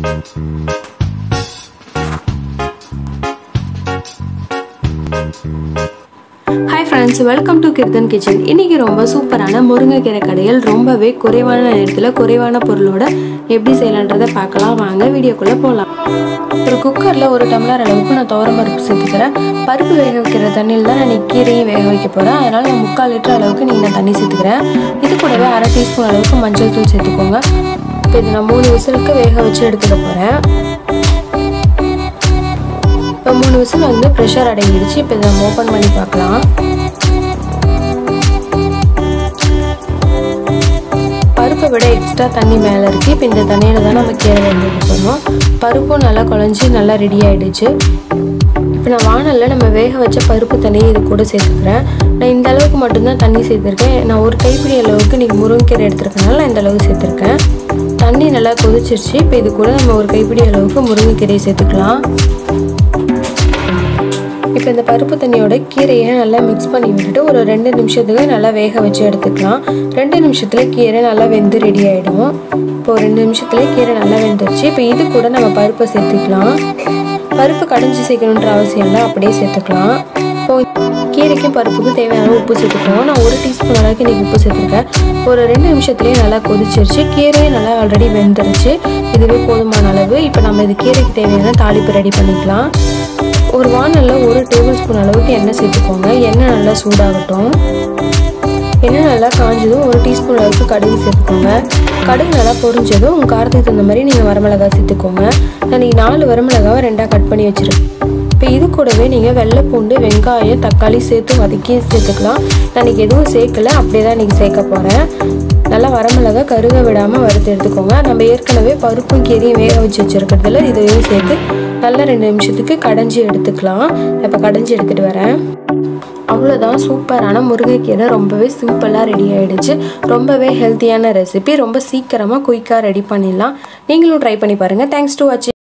hi friends welcome to Kirthan kitchen இன்னைக்கு ரொம்ப சூப்பரான முருங்கைக்கீரை கடையில் ரொம்பவே குறைவான நேரத்தில் குறைவான பொருளோட எப்படி செய்யலான்றதை பார்க்கலாம் வாங்க வீடியோக்குள்ளே போகலாம் ஒரு குக்கரில் ஒரு டம்ளர் அளவுக்கு நான் துவரம் பருப்பு சேர்த்துக்கிறேன் பருப்பு வேக வைக்கிற தண்ணியில் தான் நான் கீரையும் வேக வைக்க போகிறேன் அதனால் நான் முக்கால் லிட்டர் அளவுக்கு நீங்கள் நான் தண்ணி சேர்த்துக்கிறேன் இது கூடவே அரை டீஸ்பூன் அளவுக்கு மஞ்சள் தூள் சேர்த்துக்கோங்க இப்போ இது நான் மூணு விசிலுக்கு வேக வச்சு எடுத்துக்க போகிறேன் இப்போ மூணு விசில் வந்து ப்ரெஷர் அடங்கிடுச்சு இப்போ இதை நம்ம ஓப்பன் பண்ணி பார்க்கலாம் பருப்பை விட எக்ஸ்ட்ரா தண்ணி மேலே இருக்குது இப்போ இந்த தண்ணியில் தான் நம்ம கீரை வேண்டிய போகணும் பருப்பும் நல்லா குழஞ்சி நல்லா ரெடி ஆகிடுச்சு இப்போ நான் வானலில் நம்ம வேக வச்ச பருப்பு தண்ணியை இது கூட சேர்த்துக்கிறேன் நான் இந்த அளவுக்கு மட்டும்தான் தண்ணி சேர்த்துருக்கேன் நான் ஒரு கைப்பிடி அளவுக்கு நீங்கள் முருங்கைக்கீரை எடுத்துருக்கனால நான் இந்த அளவுக்கு சேர்த்துருக்கேன் தண்ணி நல்லா கொதிச்சிருச்சு இப்போ இது கூட நம்ம ஒரு கைப்பிடி அளவுக்கு முருங்கைக்கீரையை சேர்த்துக்கலாம் இப்போ இந்த பருப்பு தண்ணியோட கீரையை நல்லா மிக்ஸ் பண்ணி விட்டுட்டு ஒரு ரெண்டு நிமிஷத்துக்கு நல்லா வேக வச்சு எடுத்துக்கலாம் ரெண்டு நிமிஷத்துல கீரை நல்லா வெந்து ரெடி ஆகிடும் இப்போ ரெண்டு நிமிஷத்துல கீரை நல்லா வெந்துருச்சு இப்போ இது கூட நம்ம பருப்பை சேர்த்துக்கலாம் பருப்பு கடைஞ்சி சேர்க்கணுன்ற அவசியம் இல்லை அப்படியே சேர்த்துக்கலாம் இப்போ கீரைக்கும் பருப்புக்கும் தேவையான உப்பு சேர்த்துக்கணும் நான் ஒரு டீஸ்பூன் அளவுக்கு இன்றைக்கி உப்பு சேர்த்துருக்கேன் ஒரு ரெண்டு நிமிஷத்துலேயே நல்லா கொதிச்சிருச்சு கீரையும் நல்லா ஆல்ரெடி வெந்துருச்சு இதுவே போதுமான அளவு இப்போ நம்ம இது கீரைக்கு தேவையான தாளிப்பு ரெடி பண்ணிக்கலாம் ஒரு வானலில் ஒரு டேபிள் ஸ்பூன் அளவுக்கு எண்ணெய் சேர்த்துக்கோங்க எண்ணெய் நல்லா சூடாகட்டும் எண்ணெய் நல்லா காஞ்சதும் ஒரு டீஸ்பூன் அளவுக்கு கடுகு சேர்த்துக்கோங்க கடுகு நல்லா பொரிஞ்சதும் உங்கள் காரத்துக்கு தகுந்த மாதிரி நீங்கள் வரமிளகாய் சேர்த்துக்கோங்க நான் நீங்கள் நாலு வரமிளகாவை ரெண்டாக கட் பண்ணி வச்சுருக்கேன் இப்போ இது கூடவே நீங்கள் வெள்ளை பூண்டு வெங்காயம் தக்காளி சேர்த்து வதக்கி சேர்த்துக்கலாம் நான் இன்றைக்கி எதுவும் சேர்க்கல அப்படியே தான் இன்றைக்கி சேர்க்க போகிறேன் நல்லா வரமிளகா கருக விடாமல் வறுத்து எடுத்துக்கோங்க நம்ம ஏற்கனவே பருப்பும் கீரையும் வேக வச்சு வச்சுருக்கிறதுல இதையும் சேர்த்து நல்லா ரெண்டு நிமிஷத்துக்கு கடைஞ்சி எடுத்துக்கலாம் இப்போ கடைஞ்சி எடுத்துகிட்டு வரேன் அவ்வளோதான் சூப்பரான முருங்கைக்கீரை ரொம்பவே சிம்பிளாக ரெடி ஆகிடுச்சு ரொம்பவே ஹெல்த்தியான ரெசிபி ரொம்ப சீக்கிரமாக குயிக்காக ரெடி பண்ணிடலாம் நீங்களும் ட்ரை பண்ணி பாருங்கள் தேங்க்ஸ் டு வாட்சிங்